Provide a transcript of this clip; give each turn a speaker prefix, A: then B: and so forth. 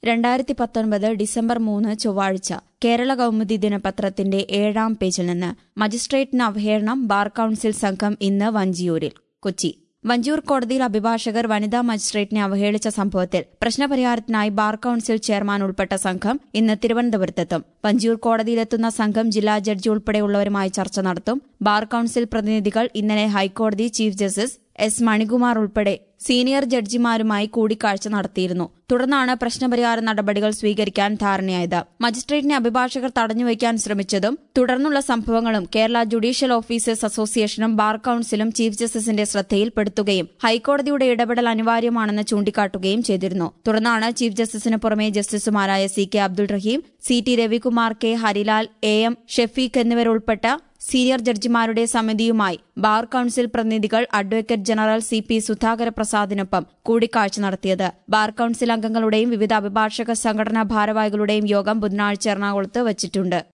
A: രണ്ടായിരത്തി പത്തൊൻപത് ഡിസംബർ മൂന്ന് ചൊവ്വാഴ്ച കേരള കൗമുദി ദിനപത്രത്തിന്റെ ഏഴാം പേജിൽ നിന്ന് മജിസ്ട്രേറ്റിന് അവഹേളനം ബാർ കൌൺസിൽ സംഘം ഇന്ന് വഞ്ചിയൂരിൽ കൊച്ചി വഞ്ചൂർ കോടതിയിൽ അഭിഭാഷകർ വനിതാ മജിസ്ട്രേറ്റിനെ അവഹേളിച്ച സംഭവത്തിൽ പ്രശ്നപരിഹാരത്തിനായി ബാർ കൌൺസിൽ ചെയർമാൻ ഉൾപ്പെട്ട സംഘം ഇന്ന് തിരുവനന്തപുരത്തെത്തും വഞ്ചൂർ കോടതിയിലെത്തുന്ന സംഘം ജില്ലാ ജഡ്ജി ഉൾപ്പെടെയുള്ളവരുമായി ചർച്ച നടത്തും ബാർ കൌൺസിൽ പ്രതിനിധികൾ ഇന്നലെ ഹൈക്കോടതി ചീഫ് ജസ്റ്റിസ് എസ് മണികുമാർ ഉൾപ്പെടെ സീനിയർ ജഡ്ജിമാരുമായി കൂടിക്കാഴ്ച നടത്തിയിരുന്നു തുടർന്നാണ് പ്രശ്നപരിഹാര നടപടികൾ സ്വീകരിക്കാൻ ധാരണയായത് മജിസ്ട്രേറ്റിനെ അഭിഭാഷകർ തടഞ്ഞുവയ്ക്കാൻ ശ്രമിച്ചതും തുടർന്നുള്ള സംഭവങ്ങളും കേരള ജുഡീഷ്യൽ ഓഫീസേഴ്സ് അസോസിയേഷനും ബാർ കൌൺസിലും ചീഫ് ജസ്റ്റിസിന്റെ ശ്രദ്ധയിൽപ്പെടുത്തുകയും ഹൈക്കോടതിയുടെ ഇടപെടൽ അനിവാര്യമാണെന്ന് ചൂണ്ടിക്കാട്ടുകയും ചെയ്തിരുന്നു തുടർന്നാണ് ചീഫ് ജസ്റ്റിസിന് പുറമെ ജസ്റ്റിസുമാരായ C K Abdul Rahim C T Ravikumar K Harilal A M Shefeeq എന്നിവരുൾപ്പെട്ട സീനിയർ ജഡ്ജിമാരുടെ സമിതിയുമായി ബാർ കൌൺസിൽ പ്രതിനിധികൾ advocate general C P Sudhakara പ്രസാദിനൊപ്പം കൂടിക്കാഴ്ച നടത്തിയത് ബാർ കൌൺസിൽ അംഗങ്ങളുടെയും വിവിധ അഭിഭാഷക സംഘടനാ ഭാരവാഹികളുടെയും യോഗം ബുധനാഴ്ച എറണാകുളത്ത് വച്ചിട്ടുണ്ട്